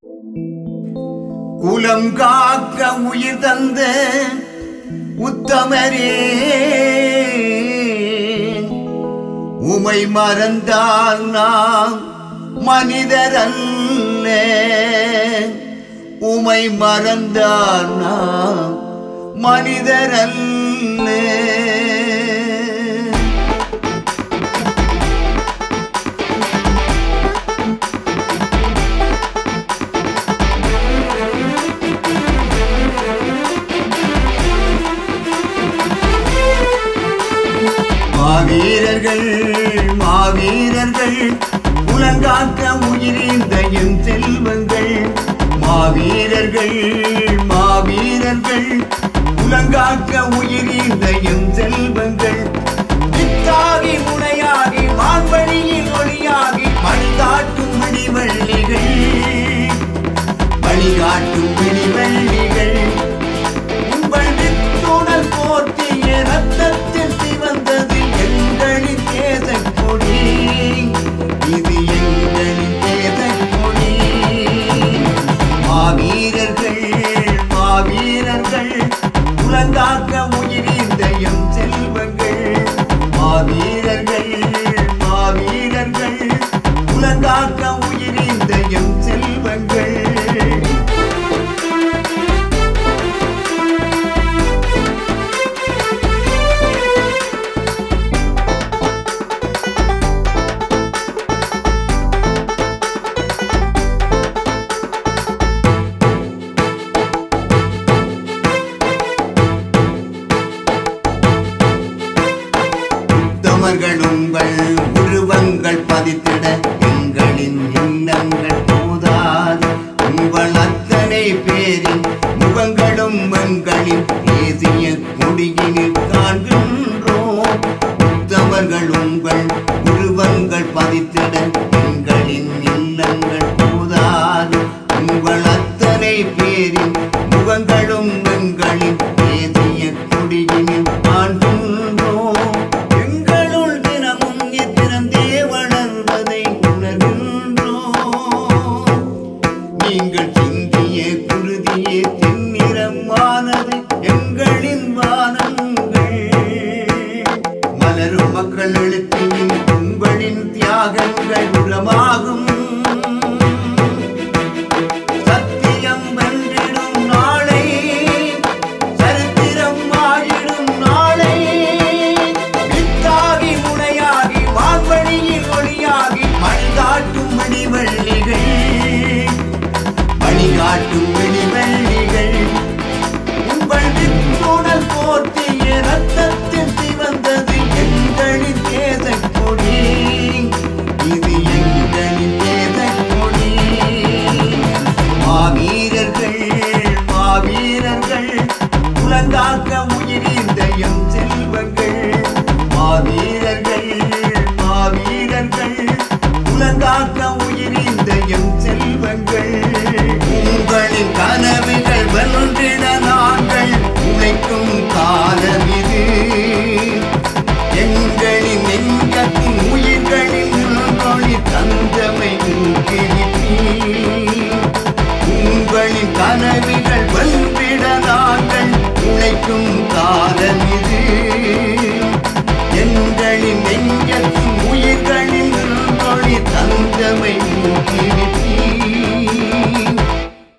குலம் காக்க உயிர் தந்த உத்தமரே உமை மறந்தால் நாம் மனிதரல்ல உமை மறந்தால் நாம் மனிதரல்ல மாவீரர்கள் மாவீரர்கள் உலங்காக்க உயிரிந்த என் செல்வங்கள் மாவீரர்கள் மாவீரர்கள் உலங்காக்க உயிரிந்த என் செல்வங்கள் வித்தாகி முனையாகி வான்வழியில் ஒளியாகி மணிகாட்டும் விடிவள்ளிகள் வழிகாட்டும் விடிவள்ளிகள் உங்கள் வித்துணல் போற்றிய ரத்தத்தில் சிவந்தது எங்களின் தேசக் கொடி இது எங்களின் தேசக் கொடி மாவீரர்கள் மாவீரர்கள் உலங்காக்க உயிரிந்த எம் செல்வங்கள் மாவீரர்கள் மாவீரர்கள் உலங்காக்க உயிரிந்த எம் செல்வங்கள் உத்தமர்கள் உங்கள் உருவங்கள் பதித்திட எங்களின் எண்ணங்கள் போதாது உங்கள் அத்தனை பேரின் முகங்களும் எங்களின் தேசிய கொடியினில் காண்கின்றோம் உத்தமர்கள் உங்கள் உருவங்கள் பதித்திட எங்களின் இல்லங்கள் போதாது உங்கள் அத்தனை பேரின் முகங்களும் எங்களின் தேசிய கொடியினில் காண்கின்றோம் எங்களுள் தினமும் இத்திறந்தே வளர்வதை உணர்கின்றோம் நீங்கள் சிந்திய குருதியே தென்னிறமானது எங்களின் வானங்கள் மலரும் மக்கள் எழுத்தின் உங்களின் தியாகங்கள் உரமாகும் சத்தியம் வென்றிடும் நாளை சரித்திரம் ஆகிடும் நாளை வித்தாகி முனையாகி வான்வழியில் ஒளியாகி மணிகாட்டும் விடிவள்ளிகள் மணிகாட்டும் விடிவள்ளிகள் உங்கள் வித்துணல் போர்த்திய ரத்தத்தில் சிவந்தது எங்களின் தேசக் கொடி இது எங்களின் தேசக் கொடி மாவீரர்கள் மாவீரர்கள் உலங்காக்க உயிரிந்த எம் செல்வங்கள் மாவீரர்கள் மாவீரர்கள் உலங்காக்க உயிரிந்த எம் செல்வங்கள் உங்களின் கனவுகள் வென்றிட நாங்கள் உழைக்கும் காலம் இது எங்களின் நெஞ்சத்தின் உயிர்களின் தொழி தந்தமை உங்களின் கனவுகள் வென்றிட நாங்கள் உழைக்கும் காலம் இது